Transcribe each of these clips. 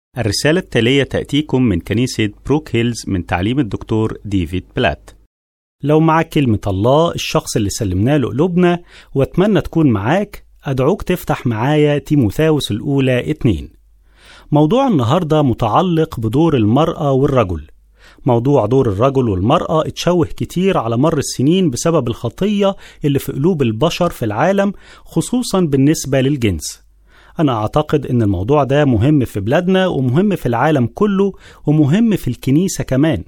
الرسالة التالية تأتيكم من كنيسة بروك هيلز من تعليم الدكتور ديفيد بلات لو معاك كلمة الله الشخص اللي سلمنا له قلوبنا واتمنى تكون معاك أدعوك تفتح معايا تيموثاوس الأولى اتنين موضوع النهاردة متعلق بدور المرأة والرجل موضوع دور الرجل والمرأة اتشوه كتير على مر السنين بسبب الخطية اللي في قلوب البشر في العالم خصوصا بالنسبة للجنس أنا أعتقد إن الموضوع ده مهم في بلادنا ومهم في العالم كله ومهم في الكنيسة كمان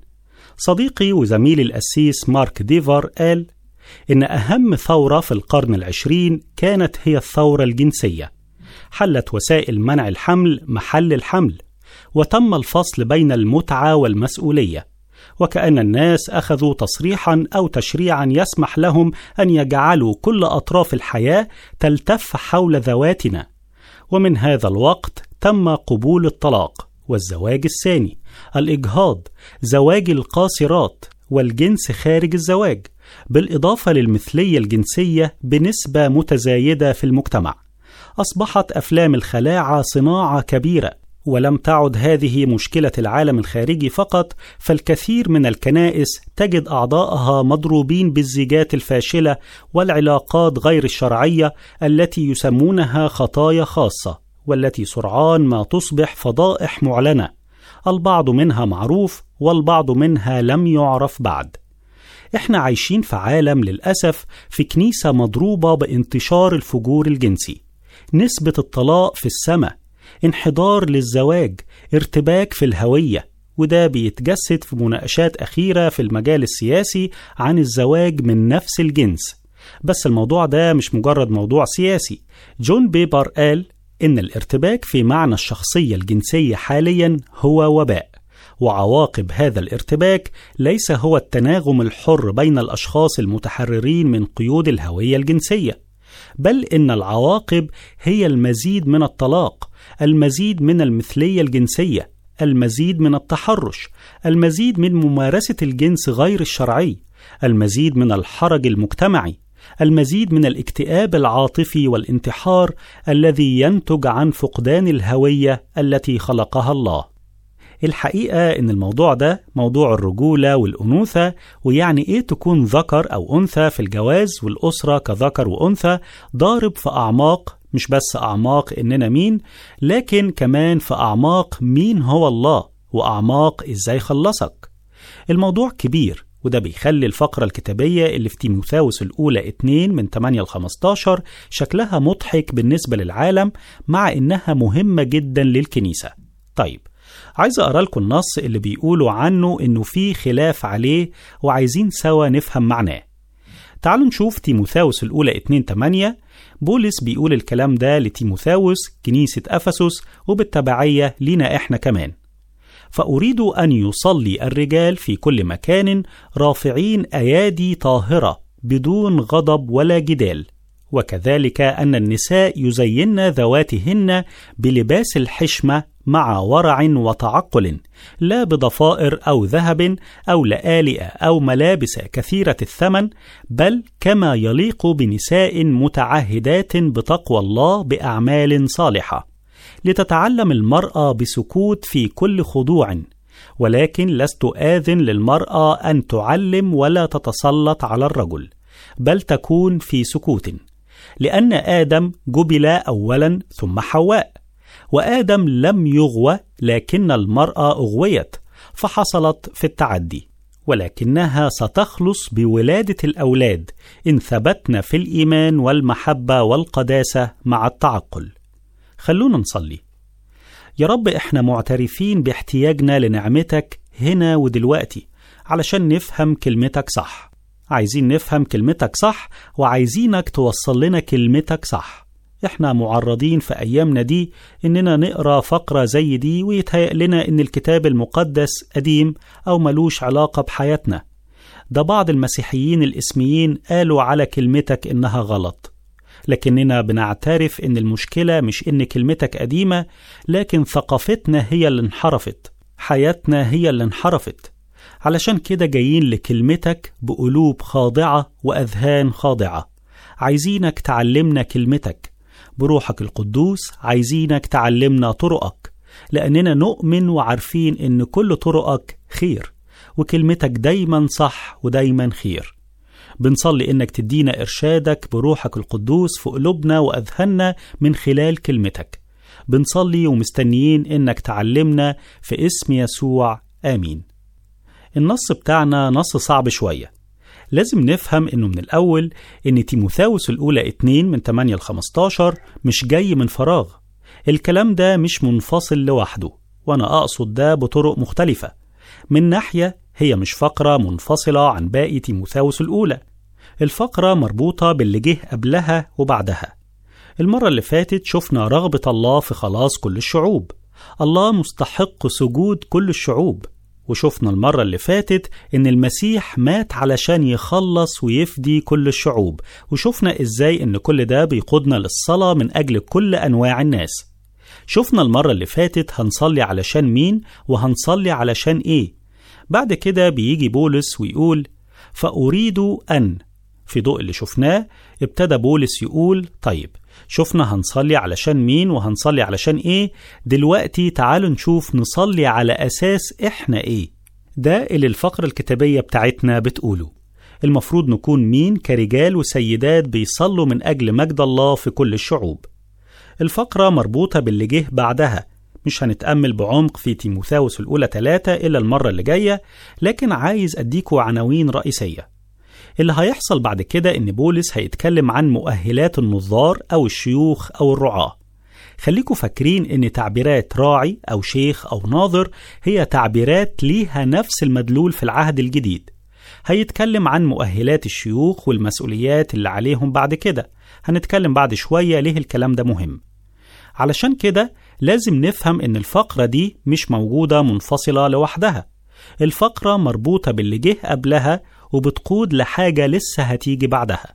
صديقي وزميلي الأسيس مارك ديفر قال إن أهم ثورة في القرن العشرين كانت هي الثورة الجنسية حلت وسائل منع الحمل محل الحمل وتم الفصل بين المتعة والمسؤولية وكأن الناس أخذوا تصريحا أو تشريعا يسمح لهم أن يجعلوا كل أطراف الحياة تلتف حول ذواتنا ومن هذا الوقت تم قبول الطلاق والزواج الثاني الإجهاض زواج القاصرات والجنس خارج الزواج بالإضافة للمثلية الجنسية بنسبة متزايدة في المجتمع أصبحت أفلام الخلاعة صناعة كبيرة ولم تعد هذه مشكلة العالم الخارجي فقط فالكثير من الكنائس تجد أعضاءها مضروبين بالزيجات الفاشلة والعلاقات غير الشرعية التي يسمونها خطايا خاصة والتي سرعان ما تصبح فضائح معلنة البعض منها معروف والبعض منها لم يعرف بعد احنا عايشين في عالم للأسف في كنيسة مضروبة بانتشار الفجور الجنسي نسبة الطلاق في السماء انحدار للزواج ارتباك في الهوية وده بيتجسد في مناقشات أخيرة في المجال السياسي عن الزواج من نفس الجنس بس الموضوع ده مش مجرد موضوع سياسي جون بيبر قال إن الارتباك في معنى الشخصية الجنسية حاليا هو وباء وعواقب هذا الارتباك ليس هو التناغم الحر بين الأشخاص المتحررين من قيود الهوية الجنسية بل إن العواقب هي المزيد من الطلاق المزيد من المثلية الجنسية المزيد من التحرش المزيد من ممارسة الجنس غير الشرعي المزيد من الحرج المجتمعي المزيد من الاكتئاب العاطفي والانتحار الذي ينتج عن فقدان الهوية التي خلقها الله الحقيقة إن الموضوع ده موضوع الرجولة والأنوثة ويعني إيه تكون ذكر أو أنثى في الجواز والأسرة كذكر وأنثى ضارب في أعماق مش بس أعماق إننا مين لكن كمان في أعماق مين هو الله وأعماق إزاي خلصك الموضوع كبير وده بيخلي الفقرة الكتابية اللي في تيموثاوس الأولى 2 من 8 ل 15 شكلها مضحك بالنسبة للعالم مع إنها مهمة جدا للكنيسة طيب عايز أقرأ لكم النص اللي بيقولوا عنه إنه في خلاف عليه وعايزين سوا نفهم معناه تعالوا نشوف تيموثاوس الأولى 2 8 بولس بيقول الكلام ده لتيموثاوس كنيسة أفسس وبالتبعية لينا إحنا كمان فأريد أن يصلي الرجال في كل مكان رافعين أيادي طاهرة بدون غضب ولا جدال وكذلك أن النساء يزين ذواتهن بلباس الحشمة مع ورع وتعقل لا بضفائر أو ذهب أو لآلئة أو ملابس كثيرة الثمن بل كما يليق بنساء متعهدات بتقوى الله بأعمال صالحة لتتعلم المرأة بسكوت في كل خضوع ولكن لست آذن للمرأة أن تعلم ولا تتسلط على الرجل بل تكون في سكوت لأن آدم جبل أولا ثم حواء وآدم لم يغوى لكن المرأة أغويت فحصلت في التعدي ولكنها ستخلص بولادة الأولاد إن ثبتنا في الإيمان والمحبة والقداسة مع التعقل خلونا نصلي يا رب إحنا معترفين باحتياجنا لنعمتك هنا ودلوقتي علشان نفهم كلمتك صح عايزين نفهم كلمتك صح وعايزينك توصل لنا كلمتك صح احنا معرضين في ايامنا دي اننا نقرا فقره زي دي ويتهيأ لنا ان الكتاب المقدس قديم او ملوش علاقه بحياتنا ده بعض المسيحيين الاسميين قالوا على كلمتك انها غلط لكننا بنعترف ان المشكله مش ان كلمتك قديمه لكن ثقافتنا هي اللي انحرفت حياتنا هي اللي انحرفت علشان كده جايين لكلمتك بقلوب خاضعه واذهان خاضعه عايزينك تعلمنا كلمتك بروحك القدوس عايزينك تعلمنا طرقك لأننا نؤمن وعارفين إن كل طرقك خير وكلمتك دايما صح ودايما خير بنصلي إنك تدينا إرشادك بروحك القدوس في قلوبنا وأذهاننا من خلال كلمتك بنصلي ومستنيين إنك تعلمنا في اسم يسوع آمين النص بتاعنا نص صعب شوية لازم نفهم إنه من الأول إن تيموثاوس الأولى 2 من 8 ل 15 مش جاي من فراغ الكلام ده مش منفصل لوحده وأنا أقصد ده بطرق مختلفة من ناحية هي مش فقرة منفصلة عن باقي تيموثاوس الأولى الفقرة مربوطة باللي جه قبلها وبعدها المرة اللي فاتت شفنا رغبة الله في خلاص كل الشعوب الله مستحق سجود كل الشعوب وشفنا المرة اللي فاتت إن المسيح مات علشان يخلص ويفدي كل الشعوب وشفنا إزاي إن كل ده بيقودنا للصلاة من أجل كل أنواع الناس شفنا المرة اللي فاتت هنصلي علشان مين وهنصلي علشان إيه بعد كده بيجي بولس ويقول فأريد أن في ضوء اللي شفناه ابتدى بولس يقول طيب شفنا هنصلي علشان مين وهنصلي علشان ايه دلوقتي تعالوا نشوف نصلي على اساس احنا ايه ده اللي الفقرة الكتابية بتاعتنا بتقوله المفروض نكون مين كرجال وسيدات بيصلوا من أجل مجد الله في كل الشعوب الفقرة مربوطة باللي جه بعدها مش هنتأمل بعمق في تيموثاوس الأولى ثلاثة إلا المرة اللي جاية لكن عايز أديكوا عناوين رئيسية اللي هيحصل بعد كده إن بولس هيتكلم عن مؤهلات النظار أو الشيوخ أو الرعاة خليكوا فاكرين إن تعبيرات راعي أو شيخ أو ناظر هي تعبيرات ليها نفس المدلول في العهد الجديد هيتكلم عن مؤهلات الشيوخ والمسؤوليات اللي عليهم بعد كده هنتكلم بعد شوية ليه الكلام ده مهم علشان كده لازم نفهم إن الفقرة دي مش موجودة منفصلة لوحدها الفقرة مربوطة باللي جه قبلها وبتقود لحاجة لسه هتيجي بعدها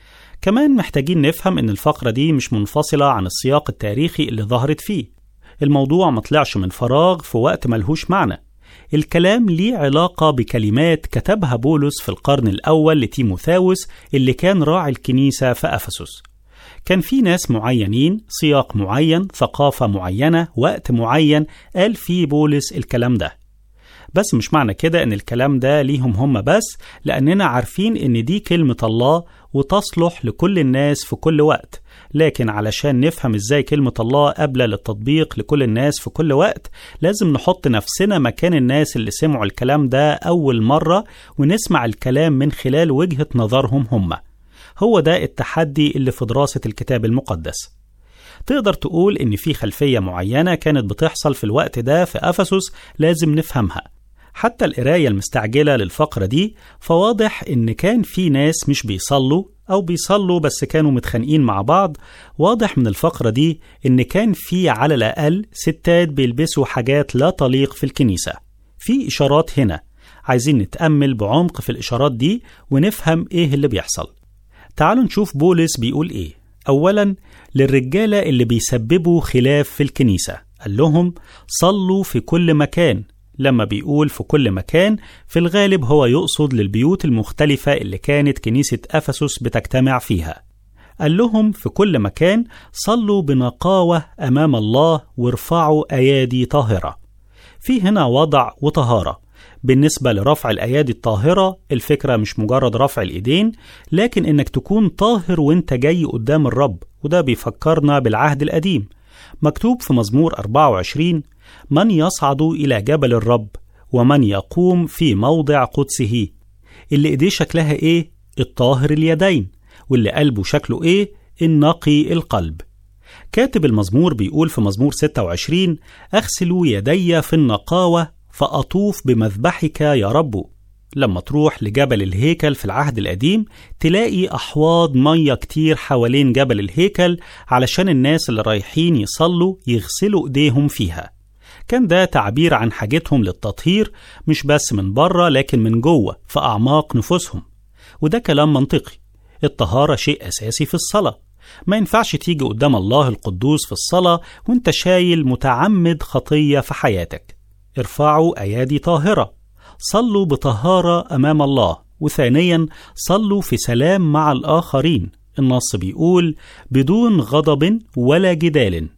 كمان محتاجين نفهم إن الفقرة دي مش منفصلة عن السياق التاريخي اللي ظهرت فيه الموضوع مطلعش من فراغ في وقت ملهوش معنى الكلام ليه علاقة بكلمات كتبها بولس في القرن الأول لتيموثاوس اللي كان راعي الكنيسة في أفسس كان في ناس معينين سياق معين ثقافة معينة وقت معين قال فيه بولس الكلام ده بس مش معنى كده ان الكلام ده ليهم هم بس لاننا عارفين ان دي كلمة الله وتصلح لكل الناس في كل وقت لكن علشان نفهم ازاي كلمة الله قابلة للتطبيق لكل الناس في كل وقت لازم نحط نفسنا مكان الناس اللي سمعوا الكلام ده أول مرة ونسمع الكلام من خلال وجهة نظرهم هم هو ده التحدي اللي في دراسة الكتاب المقدس تقدر تقول إن في خلفية معينة كانت بتحصل في الوقت ده في أفسس لازم نفهمها حتى القراية المستعجلة للفقرة دي فواضح إن كان في ناس مش بيصلوا أو بيصلوا بس كانوا متخانقين مع بعض واضح من الفقرة دي إن كان في على الأقل ستات بيلبسوا حاجات لا تليق في الكنيسة في إشارات هنا عايزين نتأمل بعمق في الإشارات دي ونفهم إيه اللي بيحصل تعالوا نشوف بولس بيقول إيه أولا للرجالة اللي بيسببوا خلاف في الكنيسة قال لهم صلوا في كل مكان لما بيقول في كل مكان في الغالب هو يقصد للبيوت المختلفة اللي كانت كنيسة أفسس بتجتمع فيها قال لهم في كل مكان صلوا بنقاوة أمام الله وارفعوا أيادي طاهرة في هنا وضع وطهارة بالنسبة لرفع الأيادي الطاهرة الفكرة مش مجرد رفع الإيدين لكن إنك تكون طاهر وإنت جاي قدام الرب وده بيفكرنا بالعهد القديم مكتوب في مزمور 24 من يصعد إلى جبل الرب ومن يقوم في موضع قدسه اللي إيديه شكلها إيه؟ الطاهر اليدين واللي قلبه شكله إيه؟ النقي القلب كاتب المزمور بيقول في مزمور 26 أغسل يدي في النقاوة فأطوف بمذبحك يا رب لما تروح لجبل الهيكل في العهد القديم تلاقي أحواض مية كتير حوالين جبل الهيكل علشان الناس اللي رايحين يصلوا يغسلوا إيديهم فيها كان ده تعبير عن حاجتهم للتطهير مش بس من بره لكن من جوه في أعماق نفوسهم وده كلام منطقي الطهارة شيء أساسي في الصلاة ما ينفعش تيجي قدام الله القدوس في الصلاة وانت شايل متعمد خطية في حياتك ارفعوا أيادي طاهرة صلوا بطهارة أمام الله وثانيا صلوا في سلام مع الآخرين النص بيقول بدون غضب ولا جدال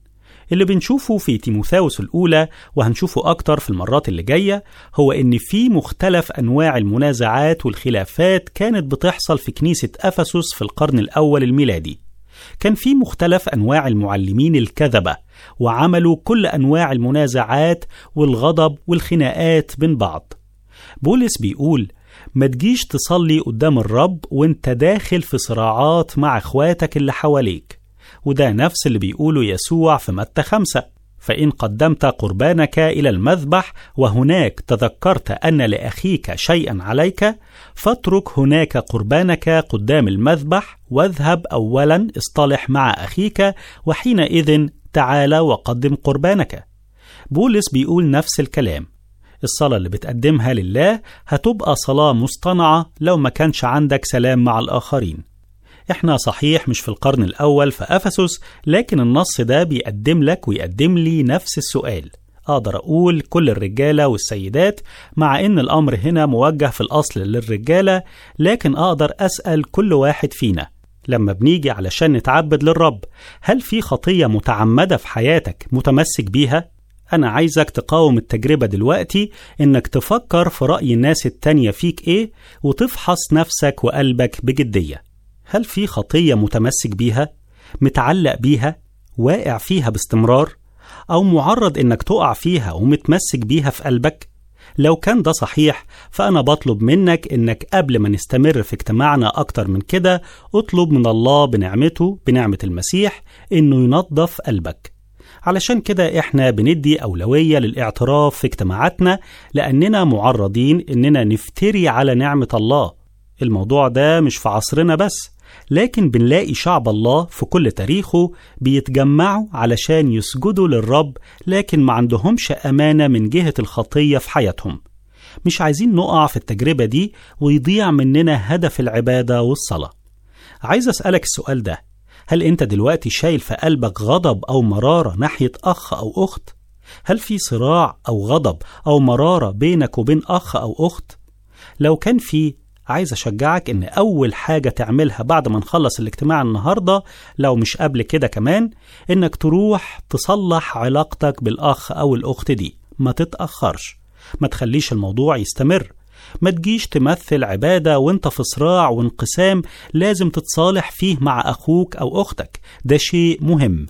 اللي بنشوفه في تيموثاوس الأولى وهنشوفه أكتر في المرات اللي جاية هو إن في مختلف أنواع المنازعات والخلافات كانت بتحصل في كنيسة أفسس في القرن الأول الميلادي كان في مختلف أنواع المعلمين الكذبة وعملوا كل أنواع المنازعات والغضب والخناقات بين بعض بولس بيقول ما تجيش تصلي قدام الرب وانت داخل في صراعات مع اخواتك اللي حواليك وده نفس اللي بيقوله يسوع في متى خمسة فإن قدمت قربانك إلى المذبح وهناك تذكرت أن لأخيك شيئا عليك فاترك هناك قربانك قدام المذبح واذهب أولا اصطلح مع أخيك وحينئذ تعال وقدم قربانك بولس بيقول نفس الكلام الصلاة اللي بتقدمها لله هتبقى صلاة مصطنعة لو ما كانش عندك سلام مع الآخرين احنا صحيح مش في القرن الأول في أفسس لكن النص ده بيقدم لك ويقدم لي نفس السؤال أقدر أقول كل الرجالة والسيدات مع إن الأمر هنا موجه في الأصل للرجالة لكن أقدر أسأل كل واحد فينا لما بنيجي علشان نتعبد للرب هل في خطية متعمدة في حياتك متمسك بيها؟ أنا عايزك تقاوم التجربة دلوقتي إنك تفكر في رأي الناس التانية فيك إيه وتفحص نفسك وقلبك بجدية هل في خطية متمسك بيها؟ متعلق بيها؟ واقع فيها باستمرار؟ أو معرض إنك تقع فيها ومتمسك بيها في قلبك؟ لو كان ده صحيح فأنا بطلب منك إنك قبل ما نستمر في اجتماعنا أكتر من كده اطلب من الله بنعمته بنعمة المسيح إنه ينظف قلبك علشان كده احنا بندي أولوية للاعتراف في اجتماعاتنا لأننا معرضين إننا نفتري على نعمة الله الموضوع ده مش في عصرنا بس لكن بنلاقي شعب الله في كل تاريخه بيتجمعوا علشان يسجدوا للرب لكن ما عندهمش أمانة من جهة الخطية في حياتهم مش عايزين نقع في التجربة دي ويضيع مننا هدف العبادة والصلاة عايز أسألك السؤال ده هل أنت دلوقتي شايل في قلبك غضب أو مرارة ناحية أخ أو أخت؟ هل في صراع أو غضب أو مرارة بينك وبين أخ أو أخت؟ لو كان في عايز أشجعك إن أول حاجة تعملها بعد ما نخلص الاجتماع النهاردة لو مش قبل كده كمان إنك تروح تصلح علاقتك بالأخ أو الأخت دي ما تتأخرش ما تخليش الموضوع يستمر ما تجيش تمثل عبادة وانت في صراع وانقسام لازم تتصالح فيه مع أخوك أو أختك ده شيء مهم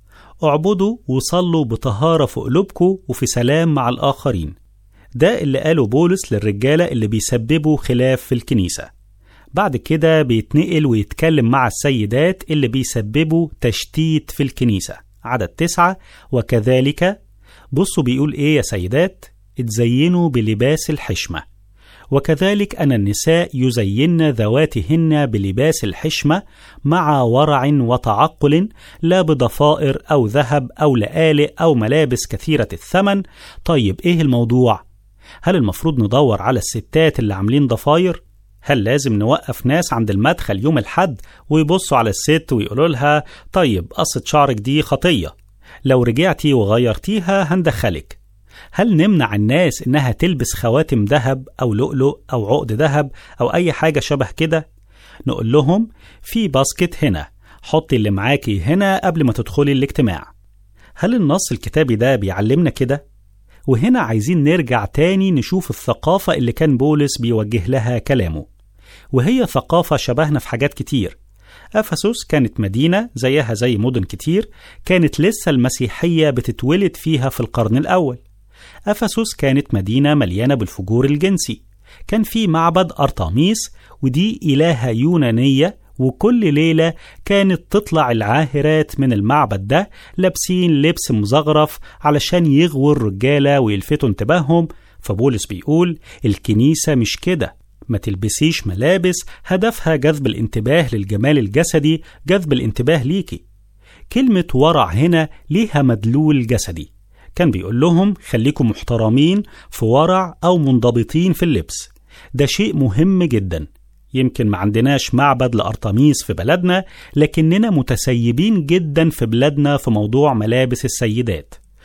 اعبدوا وصلوا بطهارة في قلوبكم وفي سلام مع الآخرين ده اللي قاله بولس للرجالة اللي بيسببوا خلاف في الكنيسة بعد كده بيتنقل ويتكلم مع السيدات اللي بيسببوا تشتيت في الكنيسة عدد تسعة وكذلك بصوا بيقول ايه يا سيدات اتزينوا بلباس الحشمة وكذلك أن النساء يزين ذواتهن بلباس الحشمة مع ورع وتعقل لا بضفائر أو ذهب أو لآلئ أو ملابس كثيرة الثمن طيب إيه الموضوع؟ هل المفروض ندور على الستات اللي عاملين ضفاير؟ هل لازم نوقف ناس عند المدخل يوم الحد ويبصوا على الست ويقولوا لها طيب قصة شعرك دي خطية لو رجعتي وغيرتيها هندخلك هل نمنع الناس إنها تلبس خواتم ذهب أو لؤلؤ أو عقد ذهب أو أي حاجة شبه كده؟ نقول لهم في باسكت هنا حطي اللي معاكي هنا قبل ما تدخلي الاجتماع هل النص الكتابي ده بيعلمنا كده؟ وهنا عايزين نرجع تاني نشوف الثقافة اللي كان بولس بيوجه لها كلامه وهي ثقافة شبهنا في حاجات كتير أفسس كانت مدينة زيها زي مدن كتير كانت لسه المسيحية بتتولد فيها في القرن الأول أفسس كانت مدينة مليانة بالفجور الجنسي كان في معبد أرطاميس ودي إلهة يونانية وكل ليلة كانت تطلع العاهرات من المعبد ده لابسين لبس مزغرف علشان يغووا الرجالة ويلفتوا انتباههم فبولس بيقول الكنيسة مش كده ما تلبسيش ملابس هدفها جذب الانتباه للجمال الجسدي جذب الانتباه ليكي كلمة ورع هنا ليها مدلول جسدي كان بيقول لهم خليكم محترمين في ورع أو منضبطين في اللبس ده شيء مهم جدا يمكن ما عندناش معبد لأرطميس في بلدنا لكننا متسيبين جدا في بلادنا في موضوع ملابس السيدات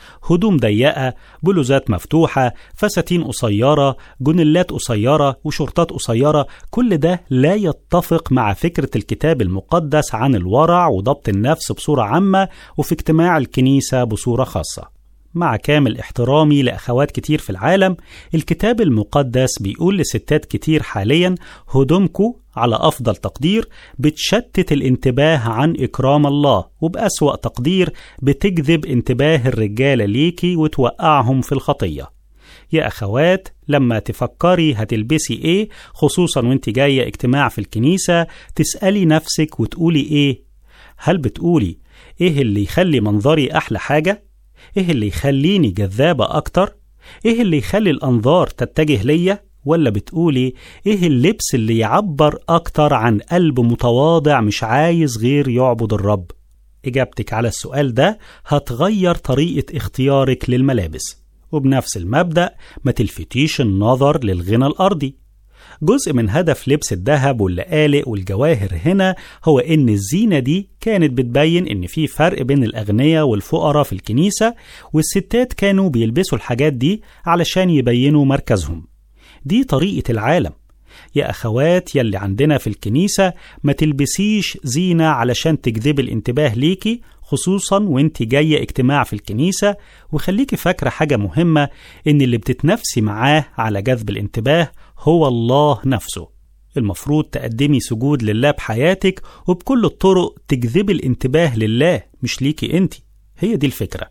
هدوم ضيقة بلوزات مفتوحة فساتين قصيرة جنلات قصيرة وشورتات قصيرة كل ده لا يتفق مع فكرة الكتاب المقدس عن الورع وضبط النفس بصورة عامة وفي اجتماع الكنيسة بصورة خاصة مع كامل احترامي لأخوات كتير في العالم الكتاب المقدس بيقول لستات كتير حاليا هدومكو على أفضل تقدير بتشتت الانتباه عن إكرام الله وبأسوأ تقدير بتجذب انتباه الرجالة ليكي وتوقعهم في الخطية يا أخوات لما تفكري هتلبسي إيه خصوصا وانت جاية اجتماع في الكنيسة تسألي نفسك وتقولي إيه هل بتقولي إيه اللي يخلي منظري أحلى حاجة؟ إيه اللي يخليني جذابة أكتر؟ إيه اللي يخلي الأنظار تتجه ليا؟ ولا بتقولي إيه اللبس اللي يعبر أكتر عن قلب متواضع مش عايز غير يعبد الرب؟ إجابتك على السؤال ده هتغير طريقة اختيارك للملابس وبنفس المبدأ ما تلفتيش النظر للغنى الأرضي جزء من هدف لبس الذهب واللقالق والجواهر هنا هو إن الزينة دي كانت بتبين إن في فرق بين الأغنياء والفقراء في الكنيسة والستات كانوا بيلبسوا الحاجات دي علشان يبينوا مركزهم دي طريقة العالم يا أخوات يلي عندنا في الكنيسة ما تلبسيش زينة علشان تجذب الانتباه ليكي خصوصا وانت جاية اجتماع في الكنيسة وخليكي فاكرة حاجة مهمة ان اللي بتتنافسي معاه على جذب الانتباه هو الله نفسه المفروض تقدمي سجود لله بحياتك وبكل الطرق تجذبي الانتباه لله مش ليكي انت هي دي الفكرة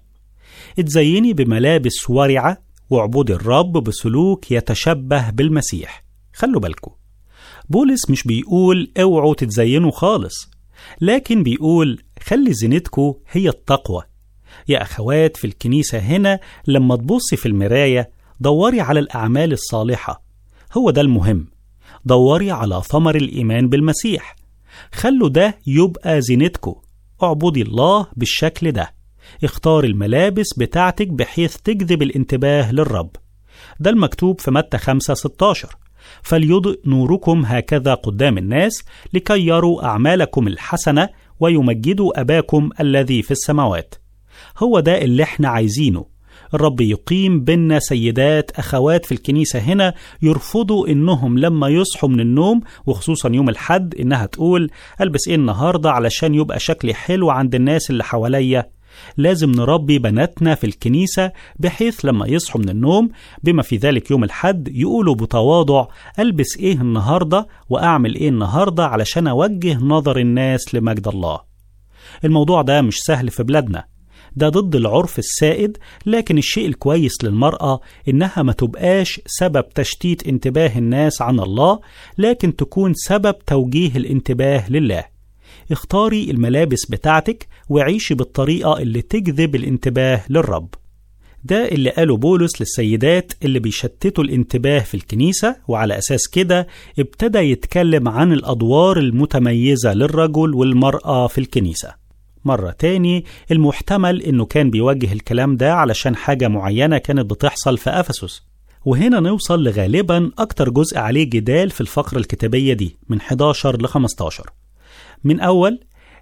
اتزيني بملابس ورعة واعبدي الرب بسلوك يتشبه بالمسيح خلوا بالكم بولس مش بيقول اوعوا تتزينوا خالص لكن بيقول خلي زينتكم هي التقوى يا أخوات في الكنيسة هنا لما تبصي في المراية دوري على الأعمال الصالحة هو ده المهم دوري على ثمر الإيمان بالمسيح خلوا ده يبقى زينتكم اعبدي الله بالشكل ده اختار الملابس بتاعتك بحيث تجذب الانتباه للرب ده المكتوب في متى 5 16 فليضئ نوركم هكذا قدام الناس لكي يروا أعمالكم الحسنة ويمجدوا أباكم الذي في السماوات هو ده اللي احنا عايزينه الرب يقيم بينا سيدات أخوات في الكنيسة هنا يرفضوا إنهم لما يصحوا من النوم وخصوصا يوم الحد إنها تقول ألبس إيه النهاردة علشان يبقى شكلي حلو عند الناس اللي حواليا لازم نربي بناتنا في الكنيسة بحيث لما يصحوا من النوم بما في ذلك يوم الحد يقولوا بتواضع ألبس إيه النهاردة وأعمل إيه النهاردة علشان أوجه نظر الناس لمجد الله الموضوع ده مش سهل في بلادنا ده ضد العرف السائد لكن الشيء الكويس للمرأة إنها ما تبقاش سبب تشتيت انتباه الناس عن الله لكن تكون سبب توجيه الانتباه لله اختاري الملابس بتاعتك وعيشي بالطريقة اللي تجذب الانتباه للرب ده اللي قاله بولس للسيدات اللي بيشتتوا الانتباه في الكنيسة وعلى أساس كده ابتدى يتكلم عن الأدوار المتميزة للرجل والمرأة في الكنيسة مرة تاني المحتمل إنه كان بيوجه الكلام ده علشان حاجة معينة كانت بتحصل في أفسس وهنا نوصل لغالبا أكتر جزء عليه جدال في الفقرة الكتابية دي من 11 ل 15 من أول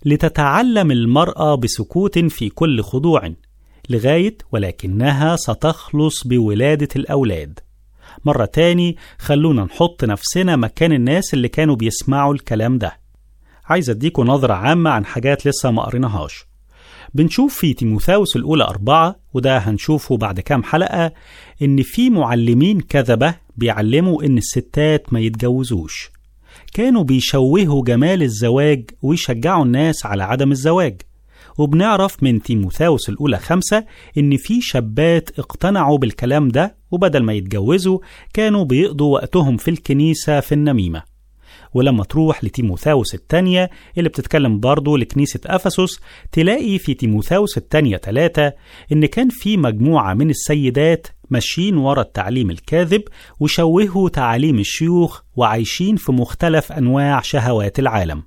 لتتعلم المرأة بسكوت في كل خضوع لغاية ولكنها ستخلص بولادة الأولاد مرة تاني خلونا نحط نفسنا مكان الناس اللي كانوا بيسمعوا الكلام ده عايز أديكوا نظرة عامة عن حاجات لسه ما قريناهاش بنشوف في تيموثاوس الأولى أربعة وده هنشوفه بعد كام حلقة إن في معلمين كذبة بيعلموا إن الستات ما يتجوزوش كانوا بيشوهوا جمال الزواج ويشجعوا الناس على عدم الزواج وبنعرف من تيموثاوس الأولى خمسة إن في شابات اقتنعوا بالكلام ده وبدل ما يتجوزوا كانوا بيقضوا وقتهم في الكنيسة في النميمة ولما تروح لتيموثاوس الثانية اللي بتتكلم برضه لكنيسة أفسس تلاقي في تيموثاوس الثانية ثلاثة إن كان في مجموعة من السيدات ماشيين ورا التعليم الكاذب وشوهوا تعاليم الشيوخ وعايشين في مختلف أنواع شهوات العالم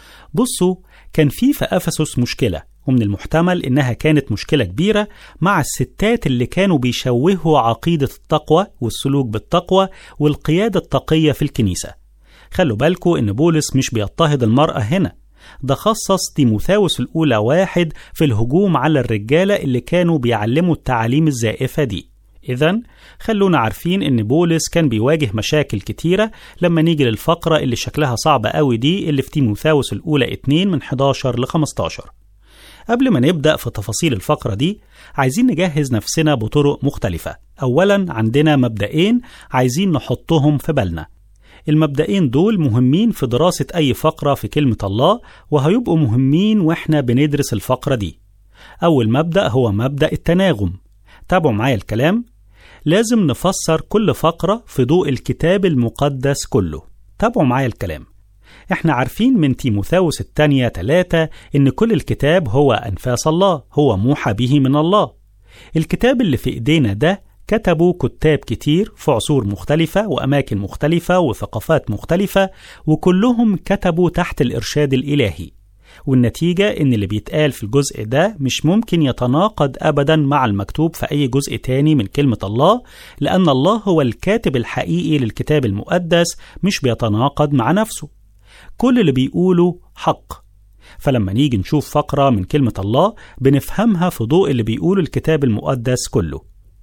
بصوا كان في في أفسس مشكلة ومن المحتمل إنها كانت مشكلة كبيرة مع الستات اللي كانوا بيشوهوا عقيدة التقوى والسلوك بالتقوى والقيادة التقية في الكنيسة خلوا بالكوا إن بولس مش بيضطهد المرأة هنا ده خصص تيموثاوس الأولى واحد في الهجوم على الرجالة اللي كانوا بيعلموا التعاليم الزائفة دي إذا خلونا عارفين إن بولس كان بيواجه مشاكل كتيرة لما نيجي للفقرة اللي شكلها صعب قوي دي اللي في تيموثاوس الأولى 2 من 11 ل 15 قبل ما نبدأ في تفاصيل الفقرة دي عايزين نجهز نفسنا بطرق مختلفة أولا عندنا مبدئين عايزين نحطهم في بالنا المبدئين دول مهمين في دراسة أي فقرة في كلمة الله وهيبقوا مهمين وإحنا بندرس الفقرة دي أول مبدأ هو مبدأ التناغم تابعوا معايا الكلام لازم نفسر كل فقرة في ضوء الكتاب المقدس كله تابعوا معايا الكلام احنا عارفين من تيموثاوس الثانية ثلاثة ان كل الكتاب هو انفاس الله هو موحى به من الله الكتاب اللي في ايدينا ده كتبوا كتاب كتير في عصور مختلفة وأماكن مختلفة وثقافات مختلفة وكلهم كتبوا تحت الإرشاد الإلهي والنتيجة إن اللي بيتقال في الجزء ده مش ممكن يتناقض أبدا مع المكتوب في أي جزء تاني من كلمة الله لأن الله هو الكاتب الحقيقي للكتاب المقدس مش بيتناقض مع نفسه كل اللي بيقوله حق فلما نيجي نشوف فقرة من كلمة الله بنفهمها في ضوء اللي بيقوله الكتاب المقدس كله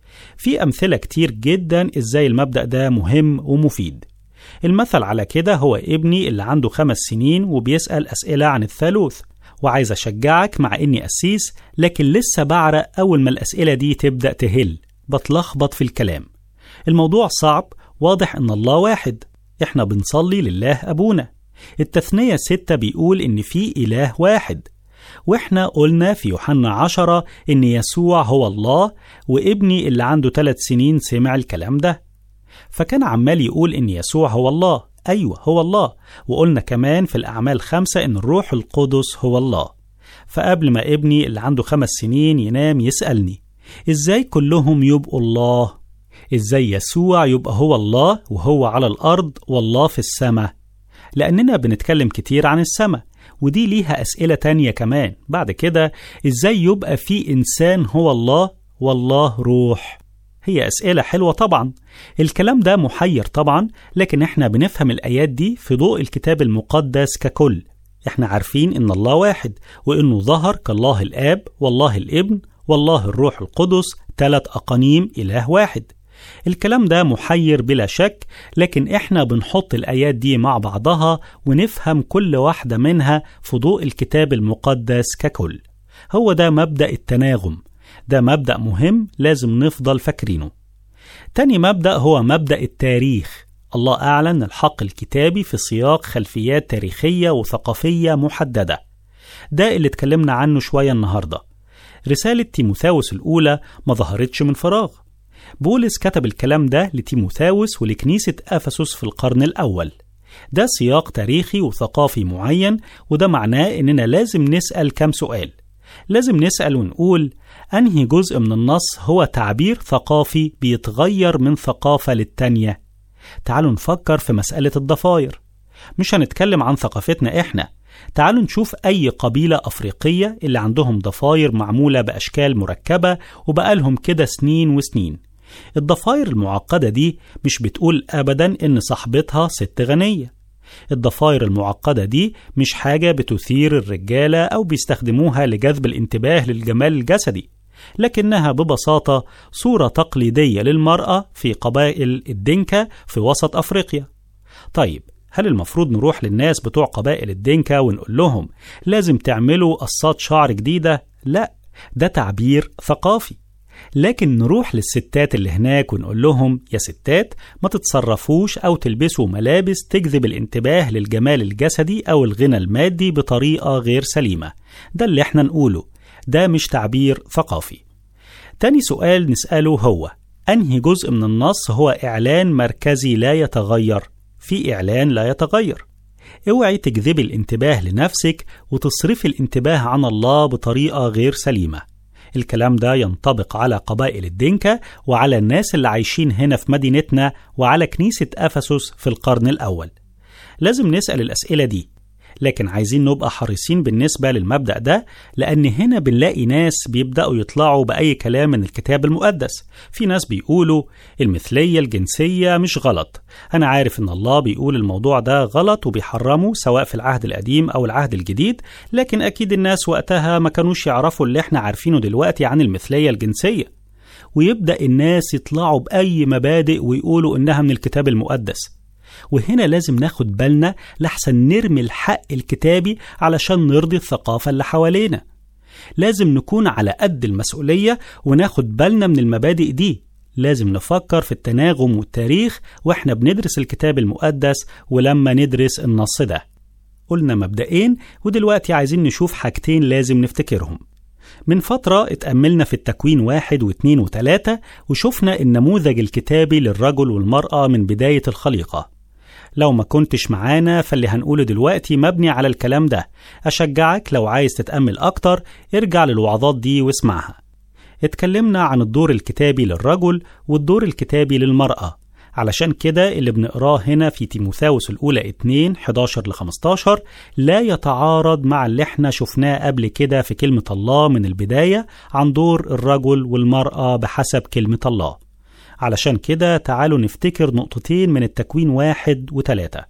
في أمثلة كتير جدا إزاي المبدأ ده مهم ومفيد المثل على كده هو ابني اللي عنده خمس سنين وبيسأل أسئلة عن الثالوث وعايز أشجعك مع إني قسيس لكن لسه بعرق أول ما الأسئلة دي تبدأ تهل بتلخبط في الكلام الموضوع صعب واضح إن الله واحد إحنا بنصلي لله أبونا التثنية ستة بيقول إن في إله واحد وإحنا قلنا في يوحنا عشرة إن يسوع هو الله وابني اللي عنده ثلاث سنين سمع الكلام ده فكان عمال يقول إن يسوع هو الله أيوة هو الله وقلنا كمان في الأعمال خمسة إن الروح القدس هو الله فقبل ما ابني اللي عنده خمس سنين ينام يسألني إزاي كلهم يبقوا الله؟ إزاي يسوع يبقى هو الله وهو على الأرض والله في السماء؟ لأننا بنتكلم كتير عن السماء ودي ليها أسئلة تانية كمان بعد كده إزاي يبقى في إنسان هو الله والله روح هي أسئلة حلوة طبعا الكلام ده محير طبعا لكن احنا بنفهم الآيات دي في ضوء الكتاب المقدس ككل احنا عارفين ان الله واحد وانه ظهر كالله الآب والله الابن والله الروح القدس ثلاث أقانيم إله واحد الكلام ده محير بلا شك لكن احنا بنحط الآيات دي مع بعضها ونفهم كل واحدة منها في ضوء الكتاب المقدس ككل هو ده مبدأ التناغم ده مبدأ مهم لازم نفضل فاكرينه تاني مبدأ هو مبدأ التاريخ الله أعلن الحق الكتابي في سياق خلفيات تاريخية وثقافية محددة ده اللي اتكلمنا عنه شوية النهاردة رسالة تيموثاوس الأولى ما ظهرتش من فراغ بولس كتب الكلام ده لتيموثاوس ولكنيسة أفسس في القرن الأول ده سياق تاريخي وثقافي معين وده معناه إننا لازم نسأل كم سؤال لازم نسأل ونقول أنهي جزء من النص هو تعبير ثقافي بيتغير من ثقافة للتانية تعالوا نفكر في مسألة الضفاير مش هنتكلم عن ثقافتنا إحنا تعالوا نشوف أي قبيلة أفريقية اللي عندهم ضفاير معمولة بأشكال مركبة وبقالهم كده سنين وسنين الضفاير المعقدة دي مش بتقول أبدا إن صاحبتها ست غنية الضفاير المعقدة دي مش حاجة بتثير الرجالة أو بيستخدموها لجذب الانتباه للجمال الجسدي لكنها ببساطة صورة تقليدية للمرأة في قبائل الدنكا في وسط أفريقيا طيب هل المفروض نروح للناس بتوع قبائل الدنكا ونقول لهم لازم تعملوا قصات شعر جديدة؟ لا ده تعبير ثقافي لكن نروح للستات اللي هناك ونقول لهم يا ستات ما تتصرفوش أو تلبسوا ملابس تجذب الانتباه للجمال الجسدي أو الغنى المادي بطريقة غير سليمة ده اللي احنا نقوله ده مش تعبير ثقافي تاني سؤال نسأله هو أنهي جزء من النص هو إعلان مركزي لا يتغير في إعلان لا يتغير اوعي تجذبي الانتباه لنفسك وتصرفي الانتباه عن الله بطريقة غير سليمة الكلام ده ينطبق على قبائل الدنكا وعلى الناس اللي عايشين هنا في مدينتنا وعلى كنيسة أفسس في القرن الأول لازم نسأل الأسئلة دي لكن عايزين نبقى حريصين بالنسبة للمبدأ ده لأن هنا بنلاقي ناس بيبدأوا يطلعوا بأي كلام من الكتاب المقدس في ناس بيقولوا المثلية الجنسية مش غلط أنا عارف إن الله بيقول الموضوع ده غلط وبيحرمه سواء في العهد القديم أو العهد الجديد لكن أكيد الناس وقتها ما كانوش يعرفوا اللي احنا عارفينه دلوقتي عن المثلية الجنسية ويبدأ الناس يطلعوا بأي مبادئ ويقولوا إنها من الكتاب المقدس وهنا لازم ناخد بالنا لحسن نرمي الحق الكتابي علشان نرضي الثقافة اللي حوالينا لازم نكون على قد المسؤولية وناخد بالنا من المبادئ دي لازم نفكر في التناغم والتاريخ واحنا بندرس الكتاب المقدس ولما ندرس النص ده قلنا مبدئين ودلوقتي عايزين نشوف حاجتين لازم نفتكرهم من فترة اتأملنا في التكوين واحد واثنين وثلاثة وشفنا النموذج الكتابي للرجل والمرأة من بداية الخليقة لو ما كنتش معانا فاللي هنقوله دلوقتي مبني على الكلام ده أشجعك لو عايز تتأمل أكتر ارجع للوعظات دي واسمعها اتكلمنا عن الدور الكتابي للرجل والدور الكتابي للمرأة علشان كده اللي بنقراه هنا في تيموثاوس الأولى 2 11 ل 15 لا يتعارض مع اللي احنا شفناه قبل كده في كلمة الله من البداية عن دور الرجل والمرأة بحسب كلمة الله علشان كده تعالوا نفتكر نقطتين من التكوين واحد وتلاتة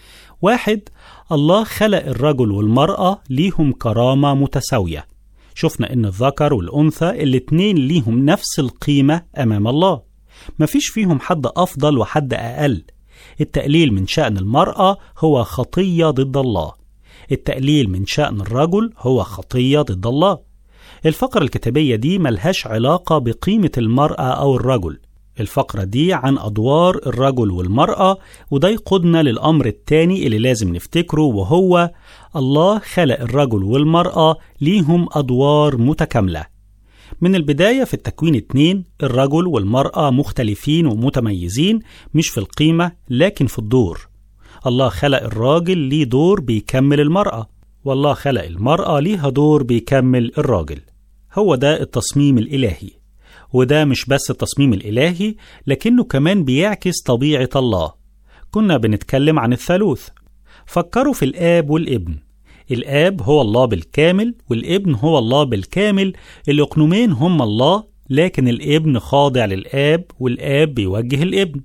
واحد الله خلق الرجل والمرأة ليهم كرامة متساوية شفنا إن الذكر والأنثى الاتنين ليهم نفس القيمة أمام الله مفيش فيهم حد أفضل وحد أقل التقليل من شأن المرأة هو خطية ضد الله التقليل من شأن الرجل هو خطية ضد الله الفقرة الكتابية دي ملهاش علاقة بقيمة المرأة أو الرجل الفقرة دي عن أدوار الرجل والمرأة وده يقودنا للأمر التاني اللي لازم نفتكره وهو الله خلق الرجل والمرأة ليهم أدوار متكاملة من البداية في التكوين اتنين الرجل والمرأة مختلفين ومتميزين مش في القيمة لكن في الدور الله خلق الراجل ليه دور بيكمل المرأة والله خلق المرأة ليها دور بيكمل الراجل هو ده التصميم الإلهي وده مش بس التصميم الإلهي لكنه كمان بيعكس طبيعة الله كنا بنتكلم عن الثالوث فكروا في الآب والابن الآب هو الله بالكامل والابن هو الله بالكامل الأقنومين هم الله لكن الابن خاضع للآب والآب بيوجه الابن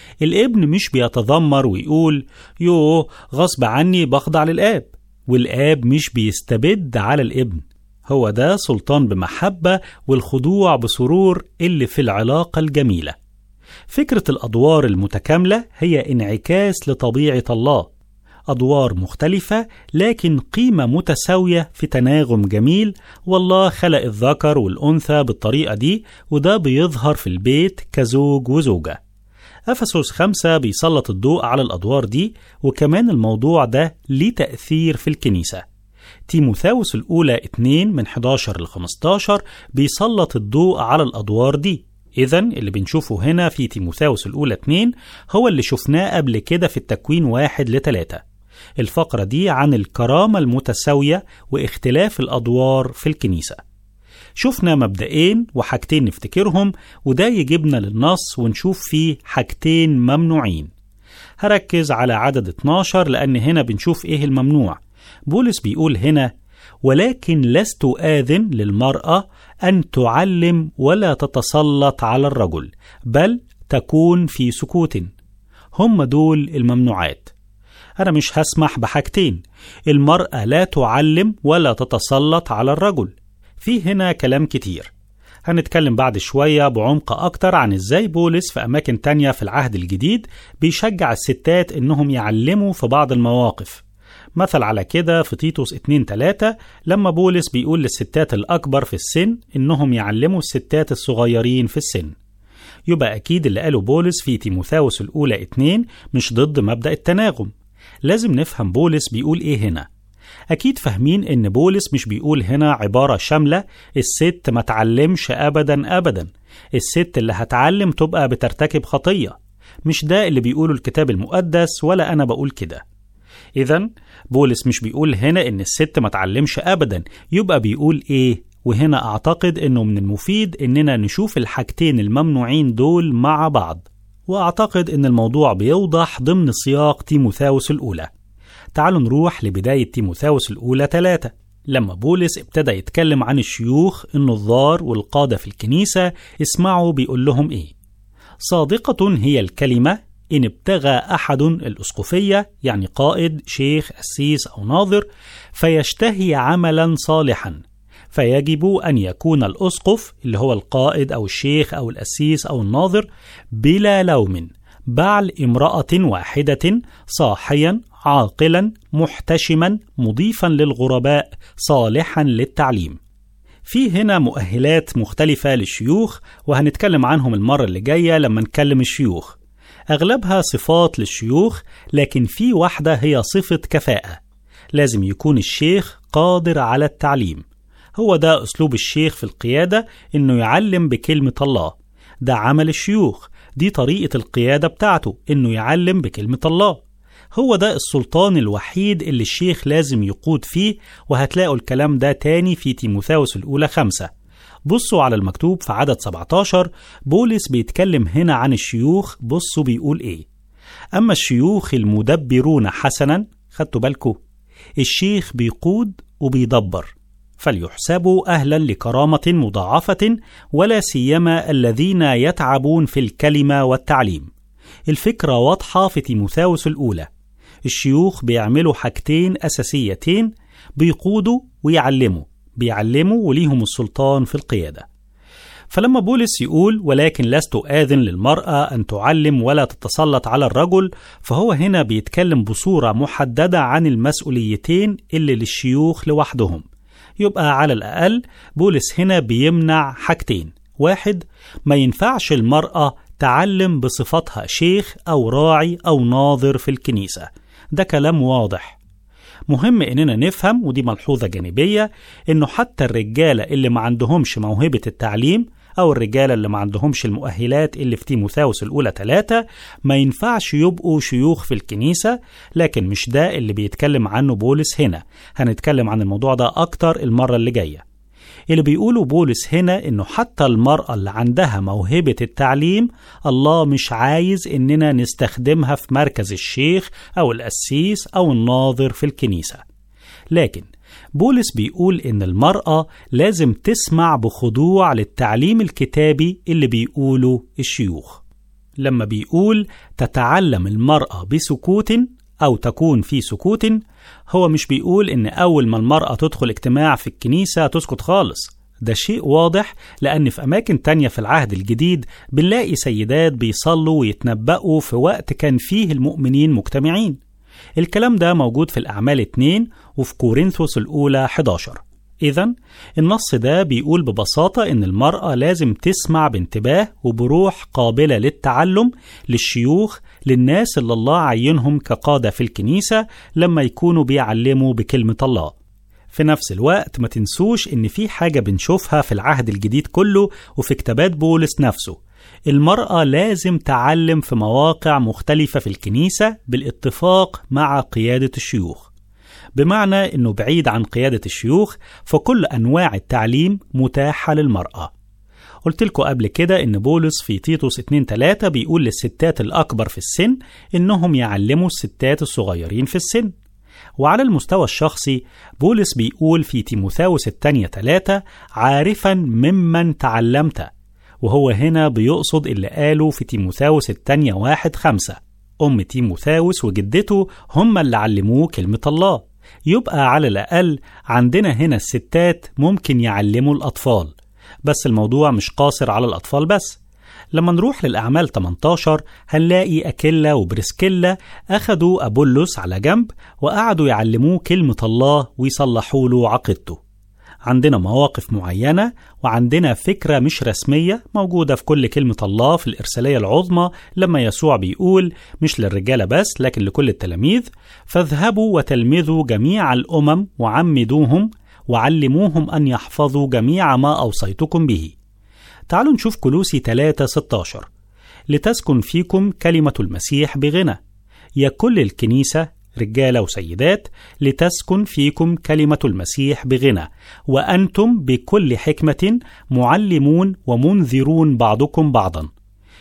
الابن مش بيتذمر ويقول يوه غصب عني بخضع للآب والآب مش بيستبد على الابن هو ده سلطان بمحبة والخضوع بسرور اللي في العلاقة الجميلة فكرة الأدوار المتكاملة هي انعكاس لطبيعة الله أدوار مختلفة لكن قيمة متساوية في تناغم جميل والله خلق الذكر والأنثى بالطريقة دي وده بيظهر في البيت كزوج وزوجة أفسس خمسة بيسلط الضوء على الأدوار دي وكمان الموضوع ده ليه تأثير في الكنيسة تيموثاوس الأولى 2 من 11 ل 15 بيسلط الضوء على الأدوار دي إذا اللي بنشوفه هنا في تيموثاوس الأولى 2 هو اللي شفناه قبل كده في التكوين واحد لتلاتة الفقرة دي عن الكرامة المتساوية واختلاف الأدوار في الكنيسة شفنا مبدئين وحاجتين نفتكرهم وده يجيبنا للنص ونشوف فيه حاجتين ممنوعين هركز على عدد 12 لأن هنا بنشوف إيه الممنوع بولس بيقول هنا ولكن لست آذن للمرأة أن تعلم ولا تتسلط على الرجل بل تكون في سكوت هم دول الممنوعات أنا مش هسمح بحاجتين المرأة لا تعلم ولا تتسلط على الرجل في هنا كلام كتير هنتكلم بعد شوية بعمق أكتر عن إزاي بولس في أماكن تانية في العهد الجديد بيشجع الستات إنهم يعلموا في بعض المواقف مثل على كده في تيتوس 2 3 لما بولس بيقول للستات الأكبر في السن إنهم يعلموا الستات الصغيرين في السن يبقى أكيد اللي قاله بولس في تيموثاوس الأولى 2 مش ضد مبدأ التناغم لازم نفهم بولس بيقول إيه هنا أكيد فاهمين إن بولس مش بيقول هنا عبارة شاملة الست ما تعلمش أبدا أبدا الست اللي هتعلم تبقى بترتكب خطية مش ده اللي بيقوله الكتاب المقدس ولا أنا بقول كده إذا بولس مش بيقول هنا إن الست ما تعلمش أبدا يبقى بيقول إيه وهنا أعتقد إنه من المفيد إننا نشوف الحاجتين الممنوعين دول مع بعض وأعتقد إن الموضوع بيوضح ضمن سياق تيموثاوس الأولى تعالوا نروح لبداية تيموثاوس الأولى 3 لما بولس ابتدى يتكلم عن الشيوخ النظار والقادة في الكنيسة اسمعوا بيقول لهم إيه صادقة هي الكلمة إن ابتغى أحد الأسقفية يعني قائد شيخ أسيس أو ناظر فيشتهي عملا صالحا فيجب أن يكون الأسقف اللي هو القائد أو الشيخ أو الأسيس أو الناظر بلا لوم بعل امرأة واحدة صاحيا عاقلا محتشما مضيفا للغرباء صالحا للتعليم في هنا مؤهلات مختلفة للشيوخ وهنتكلم عنهم المرة اللي جاية لما نكلم الشيوخ أغلبها صفات للشيوخ لكن في واحدة هي صفة كفاءة لازم يكون الشيخ قادر على التعليم هو ده أسلوب الشيخ في القيادة إنه يعلم بكلمة الله ده عمل الشيوخ دي طريقة القيادة بتاعته إنه يعلم بكلمة الله هو ده السلطان الوحيد اللي الشيخ لازم يقود فيه وهتلاقوا الكلام ده تاني في تيموثاوس الأولى خمسة بصوا على المكتوب في عدد 17 بولس بيتكلم هنا عن الشيوخ بصوا بيقول ايه أما الشيوخ المدبرون حسنا خدتوا بالكم الشيخ بيقود وبيدبر فليحسبوا أهلا لكرامة مضاعفة ولا سيما الذين يتعبون في الكلمة والتعليم الفكرة واضحة في تيموثاوس الأولى الشيوخ بيعملوا حاجتين أساسيتين بيقودوا ويعلموا بيعلموا وليهم السلطان في القيادة فلما بولس يقول ولكن لست آذن للمرأة أن تعلم ولا تتسلط على الرجل فهو هنا بيتكلم بصورة محددة عن المسؤوليتين اللي للشيوخ لوحدهم يبقى على الأقل بولس هنا بيمنع حاجتين واحد ما ينفعش المرأة تعلم بصفتها شيخ أو راعي أو ناظر في الكنيسة ده كلام واضح مهم إننا نفهم ودي ملحوظة جانبية إنه حتى الرجالة اللي ما عندهمش موهبة التعليم أو الرجالة اللي ما عندهمش المؤهلات اللي في تيموثاوس الأولى ثلاثة ما ينفعش يبقوا شيوخ في الكنيسة لكن مش ده اللي بيتكلم عنه بولس هنا هنتكلم عن الموضوع ده أكتر المرة اللي جاية اللي بيقوله بولس هنا إنه حتى المرأة اللي عندها موهبة التعليم الله مش عايز إننا نستخدمها في مركز الشيخ أو القسيس أو الناظر في الكنيسة لكن بولس بيقول إن المرأة لازم تسمع بخضوع للتعليم الكتابي اللي بيقوله الشيوخ لما بيقول تتعلم المرأة بسكوت أو تكون في سكوت هو مش بيقول إن أول ما المرأة تدخل اجتماع في الكنيسة تسكت خالص ده شيء واضح لأن في أماكن تانية في العهد الجديد بنلاقي سيدات بيصلوا ويتنبأوا في وقت كان فيه المؤمنين مجتمعين الكلام ده موجود في الأعمال 2 وفي كورنثوس الأولى 11 إذا النص ده بيقول ببساطة إن المرأة لازم تسمع بانتباه وبروح قابلة للتعلم للشيوخ للناس اللي الله عينهم كقادة في الكنيسة لما يكونوا بيعلموا بكلمة الله. في نفس الوقت ما تنسوش إن في حاجة بنشوفها في العهد الجديد كله وفي كتابات بولس نفسه. المرأة لازم تعلم في مواقع مختلفة في الكنيسة بالاتفاق مع قيادة الشيوخ. بمعنى انه بعيد عن قيادة الشيوخ فكل انواع التعليم متاحة للمرأة. قلت لكم قبل كده ان بولس في تيتوس 2 3 بيقول للستات الاكبر في السن انهم يعلموا الستات الصغيرين في السن. وعلى المستوى الشخصي بولس بيقول في تيموثاوس الثانية 3 عارفا ممن تعلمت وهو هنا بيقصد اللي قاله في تيموثاوس الثانية واحد خمسة أم تيموثاوس وجدته هم اللي علموه كلمة الله يبقى على الأقل عندنا هنا الستات ممكن يعلموا الأطفال بس الموضوع مش قاصر على الأطفال بس لما نروح للأعمال 18 هنلاقي أكيلا وبريسكيلا أخدوا أبولس على جنب وقعدوا يعلموه كلمة الله ويصلحوا له عقيدته عندنا مواقف معينة وعندنا فكرة مش رسمية موجودة في كل كلمة الله في الإرسالية العظمى لما يسوع بيقول مش للرجالة بس لكن لكل التلاميذ فاذهبوا وتلمذوا جميع الأمم وعمدوهم وعلموهم أن يحفظوا جميع ما أوصيتكم به تعالوا نشوف كلوسي 3 16 لتسكن فيكم كلمة المسيح بغنى يا كل الكنيسة رجالة وسيدات لتسكن فيكم كلمة المسيح بغنى وأنتم بكل حكمة معلمون ومنذرون بعضكم بعضا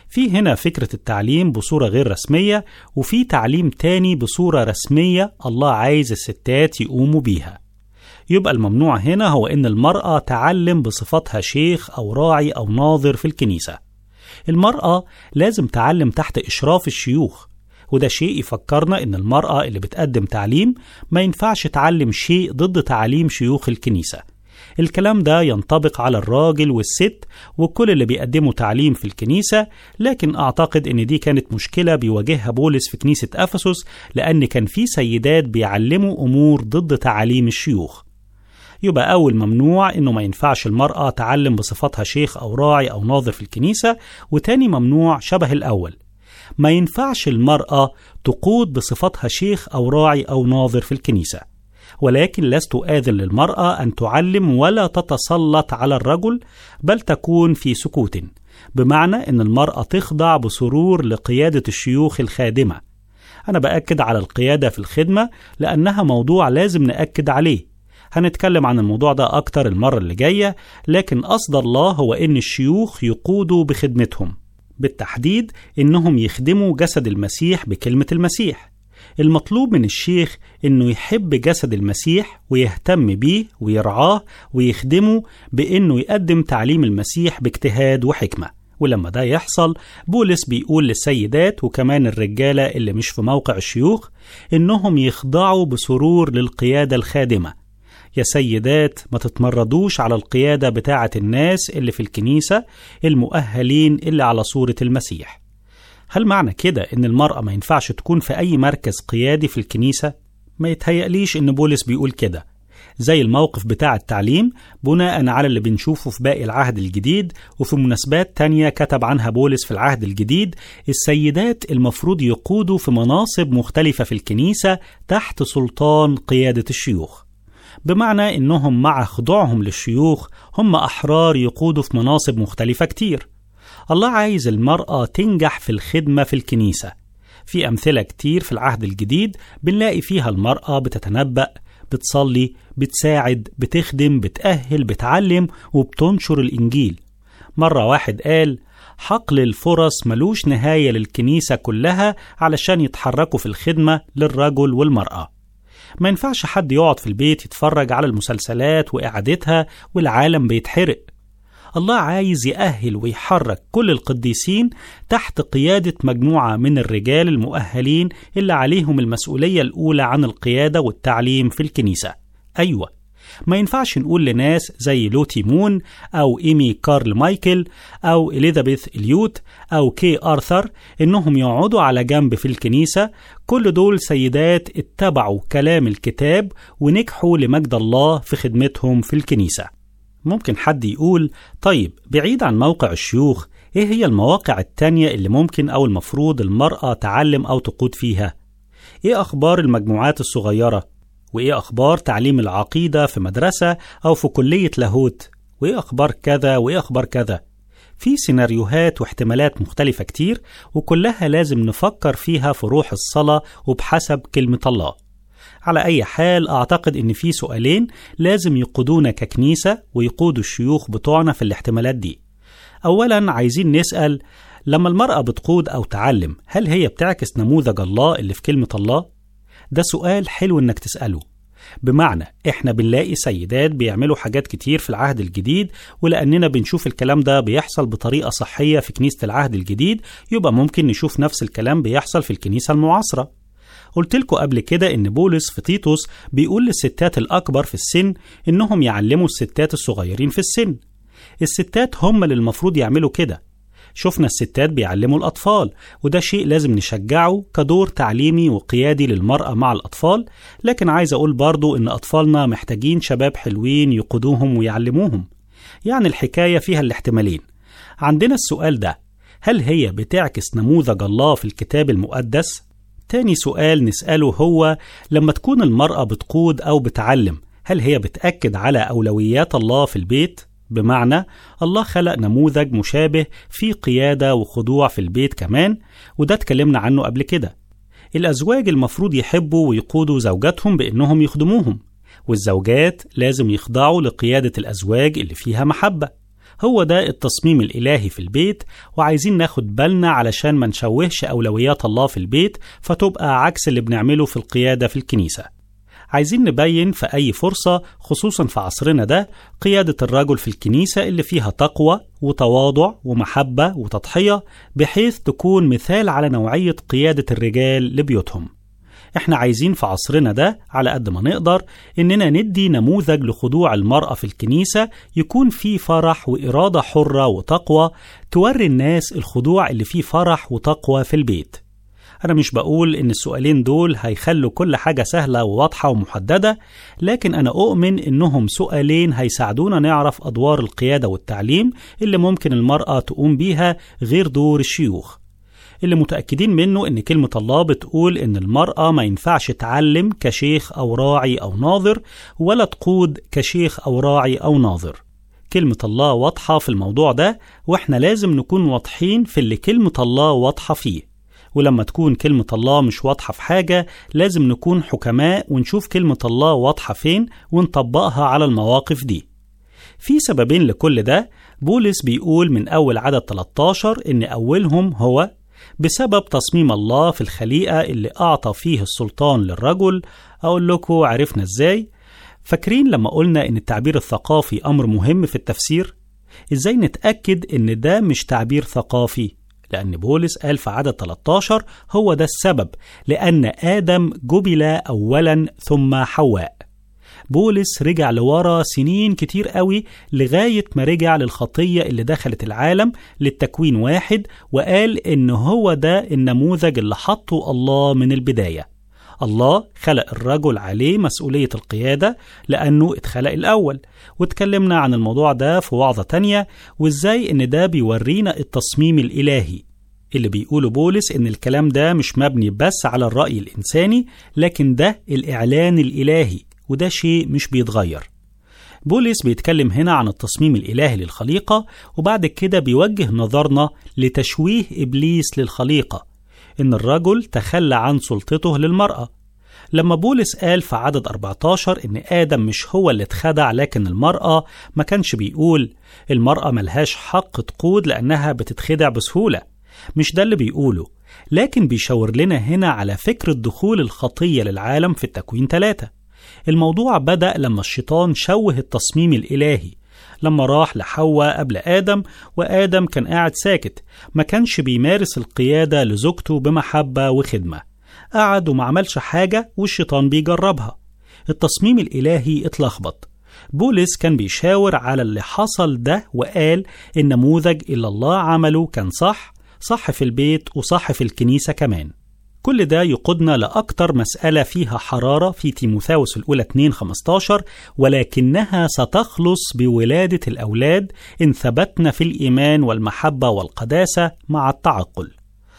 في هنا فكرة التعليم بصورة غير رسمية وفي تعليم تاني بصورة رسمية الله عايز الستات يقوموا بيها يبقى الممنوع هنا هو إن المرأة تعلم بصفتها شيخ أو راعي أو ناظر في الكنيسة المرأة لازم تعلم تحت إشراف الشيوخ وده شيء يفكرنا إن المرأة اللي بتقدم تعليم ما ينفعش تعلم شيء ضد تعاليم شيوخ الكنيسة الكلام ده ينطبق على الراجل والست وكل اللي بيقدموا تعليم في الكنيسة لكن أعتقد إن دي كانت مشكلة بيواجهها بولس في كنيسة أفسس لأن كان في سيدات بيعلموا أمور ضد تعاليم الشيوخ يبقى أول ممنوع إنه ما ينفعش المرأة تعلم بصفتها شيخ أو راعي أو ناظر في الكنيسة وتاني ممنوع شبه الأول ما ينفعش المرأة تقود بصفتها شيخ أو راعي أو ناظر في الكنيسة ولكن لست آذن للمرأة أن تعلم ولا تتسلط على الرجل بل تكون في سكوت بمعنى أن المرأة تخضع بسرور لقيادة الشيوخ الخادمة أنا بأكد على القيادة في الخدمة لأنها موضوع لازم نأكد عليه هنتكلم عن الموضوع ده أكتر المرة اللي جاية لكن قصد الله هو إن الشيوخ يقودوا بخدمتهم بالتحديد إنهم يخدموا جسد المسيح بكلمة المسيح المطلوب من الشيخ إنه يحب جسد المسيح ويهتم بيه ويرعاه ويخدمه بإنه يقدم تعليم المسيح باجتهاد وحكمة ولما ده يحصل بولس بيقول للسيدات وكمان الرجالة اللي مش في موقع الشيوخ إنهم يخضعوا بسرور للقيادة الخادمة يا سيدات ما تتمردوش على القيادة بتاعة الناس اللي في الكنيسة المؤهلين اللي على صورة المسيح هل معنى كده إن المرأة ما ينفعش تكون في أي مركز قيادي في الكنيسة؟ ما يتهيأليش إن بولس بيقول كده زي الموقف بتاع التعليم بناء على اللي بنشوفه في باقي العهد الجديد وفي مناسبات تانية كتب عنها بولس في العهد الجديد السيدات المفروض يقودوا في مناصب مختلفة في الكنيسة تحت سلطان قيادة الشيوخ بمعنى إنهم مع خضوعهم للشيوخ هم أحرار يقودوا في مناصب مختلفة كتير الله عايز المرأة تنجح في الخدمة في الكنيسة في أمثلة كتير في العهد الجديد بنلاقي فيها المرأة بتتنبأ بتصلي بتساعد بتخدم بتأهل بتعلم وبتنشر الإنجيل مرة واحد قال حقل الفرص ملوش نهاية للكنيسة كلها علشان يتحركوا في الخدمة للرجل والمرأة ما ينفعش حد يقعد في البيت يتفرج على المسلسلات وإعادتها والعالم بيتحرق الله عايز يأهل ويحرك كل القديسين تحت قيادة مجموعة من الرجال المؤهلين اللي عليهم المسؤولية الأولى عن القيادة والتعليم في الكنيسة أيوة ما ينفعش نقول لناس زي لوتي مون أو إيمي كارل مايكل أو إليزابيث إليوت أو كي آرثر إنهم يقعدوا على جنب في الكنيسة كل دول سيدات اتبعوا كلام الكتاب ونجحوا لمجد الله في خدمتهم في الكنيسة ممكن حد يقول طيب بعيد عن موقع الشيوخ ايه هي المواقع التانية اللي ممكن او المفروض المرأة تعلم او تقود فيها ايه اخبار المجموعات الصغيرة وايه اخبار تعليم العقيدة في مدرسة او في كلية لاهوت وايه اخبار كذا وايه اخبار كذا في سيناريوهات واحتمالات مختلفة كتير وكلها لازم نفكر فيها في روح الصلاة وبحسب كلمة الله على أي حال أعتقد إن في سؤالين لازم يقودونا ككنيسة ويقودوا الشيوخ بتوعنا في الاحتمالات دي. أولاً عايزين نسأل لما المرأة بتقود أو تعلم هل هي بتعكس نموذج الله اللي في كلمة الله؟ ده سؤال حلو إنك تسأله. بمعنى إحنا بنلاقي سيدات بيعملوا حاجات كتير في العهد الجديد ولأننا بنشوف الكلام ده بيحصل بطريقة صحية في كنيسة العهد الجديد يبقى ممكن نشوف نفس الكلام بيحصل في الكنيسة المعاصرة. قلت لكم قبل كده إن بولس في تيتوس بيقول للستات الأكبر في السن إنهم يعلموا الستات الصغيرين في السن. الستات هم اللي المفروض يعملوا كده. شفنا الستات بيعلموا الأطفال وده شيء لازم نشجعه كدور تعليمي وقيادي للمرأة مع الأطفال لكن عايز أقول برضو إن أطفالنا محتاجين شباب حلوين يقودوهم ويعلموهم يعني الحكاية فيها الاحتمالين عندنا السؤال ده هل هي بتعكس نموذج الله في الكتاب المقدس؟ تاني سؤال نسأله هو لما تكون المرأة بتقود أو بتعلم هل هي بتأكد على أولويات الله في البيت؟ بمعنى الله خلق نموذج مشابه في قيادة وخضوع في البيت كمان وده اتكلمنا عنه قبل كده الأزواج المفروض يحبوا ويقودوا زوجاتهم بأنهم يخدموهم والزوجات لازم يخضعوا لقيادة الأزواج اللي فيها محبة هو ده التصميم الإلهي في البيت وعايزين ناخد بالنا علشان ما نشوهش أولويات الله في البيت فتبقى عكس اللي بنعمله في القيادة في الكنيسة عايزين نبين في أي فرصة خصوصا في عصرنا ده قيادة الرجل في الكنيسة اللي فيها تقوى وتواضع ومحبة وتضحية بحيث تكون مثال على نوعية قيادة الرجال لبيوتهم احنا عايزين في عصرنا ده على قد ما نقدر اننا ندي نموذج لخضوع المرأة في الكنيسة يكون فيه فرح وإرادة حرة وتقوى توري الناس الخضوع اللي فيه فرح وتقوى في البيت أنا مش بقول إن السؤالين دول هيخلوا كل حاجة سهلة وواضحة ومحددة، لكن أنا أؤمن إنهم سؤالين هيساعدونا نعرف أدوار القيادة والتعليم اللي ممكن المرأة تقوم بيها غير دور الشيوخ. اللي متأكدين منه إن كلمة الله بتقول إن المرأة ما ينفعش تعلم كشيخ أو راعي أو ناظر ولا تقود كشيخ أو راعي أو ناظر. كلمة الله واضحة في الموضوع ده وإحنا لازم نكون واضحين في اللي كلمة الله واضحة فيه. ولما تكون كلمة الله مش واضحة في حاجة لازم نكون حكماء ونشوف كلمة الله واضحة فين ونطبقها على المواقف دي في سببين لكل ده بولس بيقول من أول عدد 13 إن أولهم هو بسبب تصميم الله في الخليقة اللي أعطى فيه السلطان للرجل أقول لكم عرفنا إزاي فاكرين لما قلنا إن التعبير الثقافي أمر مهم في التفسير إزاي نتأكد إن ده مش تعبير ثقافي لأن بولس قال في عدد 13 هو ده السبب لأن آدم جبل أولا ثم حواء بولس رجع لورا سنين كتير قوي لغاية ما رجع للخطية اللي دخلت العالم للتكوين واحد وقال إن هو ده النموذج اللي حطه الله من البداية الله خلق الرجل عليه مسؤولية القيادة لأنه اتخلق الأول واتكلمنا عن الموضوع ده في وعظة تانية وإزاي إن ده بيورينا التصميم الإلهي اللي بيقوله بولس إن الكلام ده مش مبني بس على الرأي الإنساني لكن ده الإعلان الإلهي وده شيء مش بيتغير بولس بيتكلم هنا عن التصميم الإلهي للخليقة وبعد كده بيوجه نظرنا لتشويه إبليس للخليقة إن الرجل تخلى عن سلطته للمرأة لما بولس قال في عدد 14 إن آدم مش هو اللي اتخدع لكن المرأة ما كانش بيقول المرأة ملهاش حق تقود لأنها بتتخدع بسهولة مش ده اللي بيقوله لكن بيشاور لنا هنا على فكرة دخول الخطية للعالم في التكوين ثلاثة الموضوع بدأ لما الشيطان شوه التصميم الإلهي لما راح لحواء قبل آدم وآدم كان قاعد ساكت ما كانش بيمارس القيادة لزوجته بمحبة وخدمة قعد وما عملش حاجة والشيطان بيجربها التصميم الإلهي اتلخبط بولس كان بيشاور على اللي حصل ده وقال النموذج اللي الله عمله كان صح صح في البيت وصح في الكنيسة كمان كل ده يقودنا لأكتر مسألة فيها حرارة في تيموثاوس الأولى 2:15 ولكنها ستخلص بولادة الأولاد إن ثبتنا في الإيمان والمحبة والقداسة مع التعقل.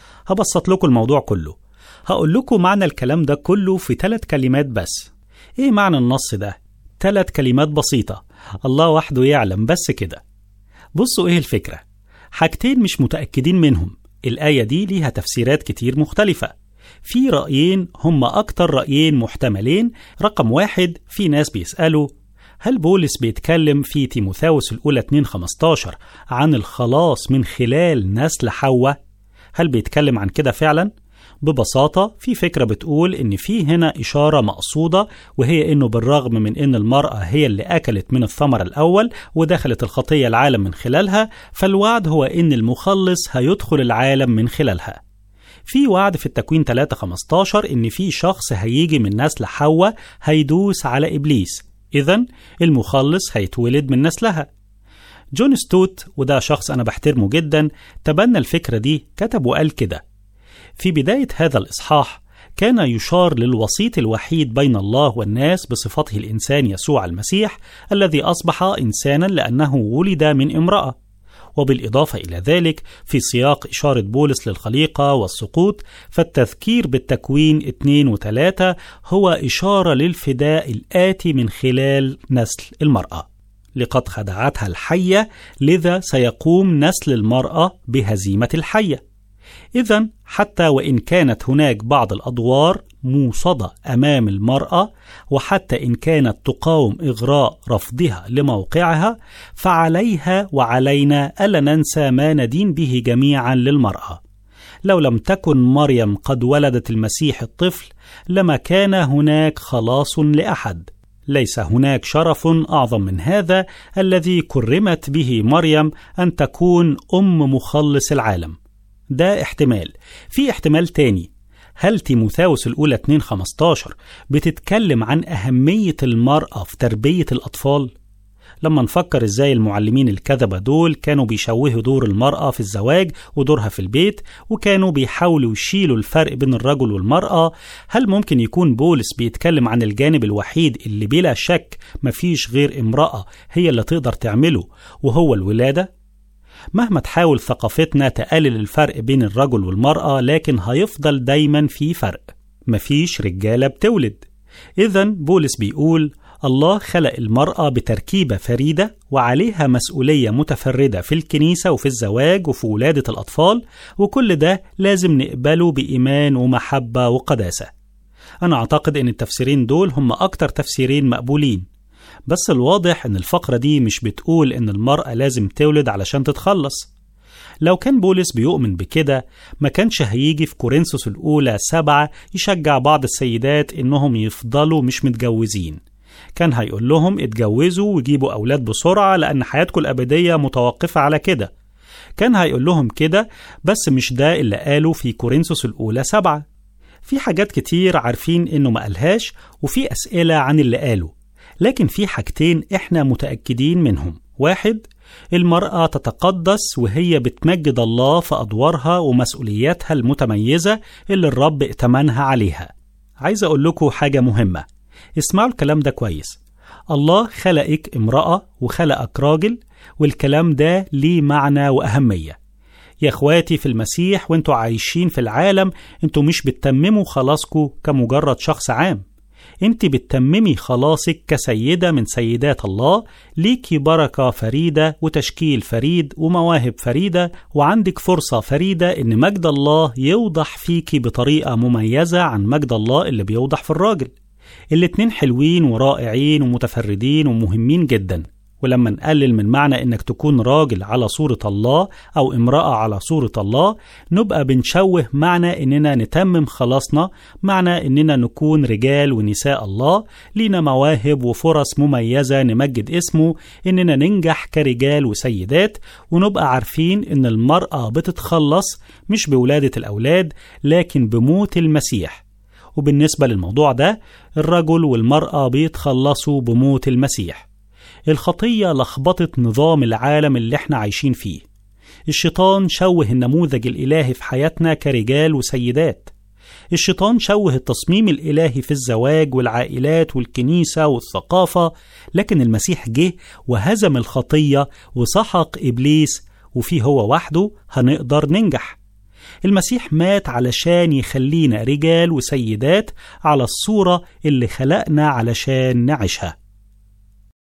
هبسط لكم الموضوع كله. هقول لكم معنى الكلام ده كله في ثلاث كلمات بس. إيه معنى النص ده؟ ثلاث كلمات بسيطة. الله وحده يعلم بس كده. بصوا إيه الفكرة؟ حاجتين مش متأكدين منهم. الآية دي ليها تفسيرات كتير مختلفة. في رأيين هم أكتر رأيين محتملين رقم واحد في ناس بيسألوا هل بولس بيتكلم في تيموثاوس الأولى 2:15 عن الخلاص من خلال نسل حواء؟ هل بيتكلم عن كده فعلا؟ ببساطة في فكرة بتقول إن في هنا إشارة مقصودة وهي إنه بالرغم من إن المرأة هي اللي أكلت من الثمر الأول ودخلت الخطية العالم من خلالها فالوعد هو إن المخلص هيدخل العالم من خلالها. في وعد في التكوين 3:15 إن في شخص هيجي من نسل حواء هيدوس على إبليس، إذا المخلص هيتولد من نسلها. جون ستوت وده شخص أنا بحترمه جدا تبنى الفكرة دي كتب وقال كده: في بداية هذا الإصحاح كان يشار للوسيط الوحيد بين الله والناس بصفته الإنسان يسوع المسيح الذي أصبح إنسانا لأنه ولد من امرأة. وبالإضافة إلى ذلك في سياق إشارة بولس للخليقة والسقوط فالتذكير بالتكوين 2 و 3 هو إشارة للفداء الآتي من خلال نسل المرأة لقد خدعتها الحية لذا سيقوم نسل المرأة بهزيمة الحية إذا حتى وإن كانت هناك بعض الأدوار موصدة أمام المرأة وحتى إن كانت تقاوم إغراء رفضها لموقعها فعليها وعلينا ألا ننسى ما ندين به جميعا للمرأة لو لم تكن مريم قد ولدت المسيح الطفل لما كان هناك خلاص لأحد ليس هناك شرف أعظم من هذا الذي كرمت به مريم أن تكون أم مخلص العالم ده احتمال في احتمال تاني هل تيموثاوس الأولى 2:15 بتتكلم عن أهمية المرأة في تربية الأطفال؟ لما نفكر ازاي المعلمين الكذبة دول كانوا بيشوهوا دور المرأة في الزواج ودورها في البيت وكانوا بيحاولوا يشيلوا الفرق بين الرجل والمرأة هل ممكن يكون بولس بيتكلم عن الجانب الوحيد اللي بلا شك مفيش غير امرأة هي اللي تقدر تعمله وهو الولادة؟ مهما تحاول ثقافتنا تقلل الفرق بين الرجل والمرأة لكن هيفضل دايما في فرق مفيش رجالة بتولد إذا بولس بيقول الله خلق المرأة بتركيبة فريدة وعليها مسؤولية متفردة في الكنيسة وفي الزواج وفي ولادة الأطفال وكل ده لازم نقبله بإيمان ومحبة وقداسة أنا أعتقد أن التفسيرين دول هم أكتر تفسيرين مقبولين بس الواضح أن الفقرة دي مش بتقول أن المرأة لازم تولد علشان تتخلص لو كان بولس بيؤمن بكده ما كانش هيجي في كورنثوس الأولى سبعة يشجع بعض السيدات إنهم يفضلوا مش متجوزين كان هيقول لهم اتجوزوا وجيبوا أولاد بسرعة لأن حياتكم الأبدية متوقفة على كده كان هيقول لهم كده بس مش ده اللي قاله في كورنثوس الأولى سبعة في حاجات كتير عارفين إنه ما قالهاش وفي أسئلة عن اللي قاله لكن في حاجتين إحنا متأكدين منهم واحد المرأة تتقدس وهي بتمجد الله في أدوارها ومسؤولياتها المتميزة اللي الرب ائتمنها عليها عايز أقول لكم حاجة مهمة اسمعوا الكلام ده كويس الله خلقك امرأة وخلقك راجل والكلام ده ليه معنى وأهمية يا اخواتي في المسيح وانتوا عايشين في العالم انتوا مش بتتمموا خلاصكوا كمجرد شخص عام انت بتتممي خلاصك كسيدة من سيدات الله ليكي بركة فريدة وتشكيل فريد ومواهب فريدة وعندك فرصة فريدة ان مجد الله يوضح فيكي بطريقة مميزة عن مجد الله اللي بيوضح في الراجل الاتنين حلوين ورائعين ومتفردين ومهمين جدا ولما نقلل من معنى انك تكون راجل على صورة الله او امرأة على صورة الله نبقى بنشوه معنى اننا نتمم خلاصنا معنى اننا نكون رجال ونساء الله لينا مواهب وفرص مميزة نمجد اسمه اننا ننجح كرجال وسيدات ونبقى عارفين ان المرأة بتتخلص مش بولادة الاولاد لكن بموت المسيح وبالنسبة للموضوع ده الرجل والمرأة بيتخلصوا بموت المسيح الخطية لخبطت نظام العالم اللي احنا عايشين فيه الشيطان شوه النموذج الإلهي في حياتنا كرجال وسيدات الشيطان شوه التصميم الإلهي في الزواج والعائلات والكنيسة والثقافة لكن المسيح جه وهزم الخطية وسحق إبليس وفيه هو وحده هنقدر ننجح المسيح مات علشان يخلينا رجال وسيدات على الصورة اللي خلقنا علشان نعيشها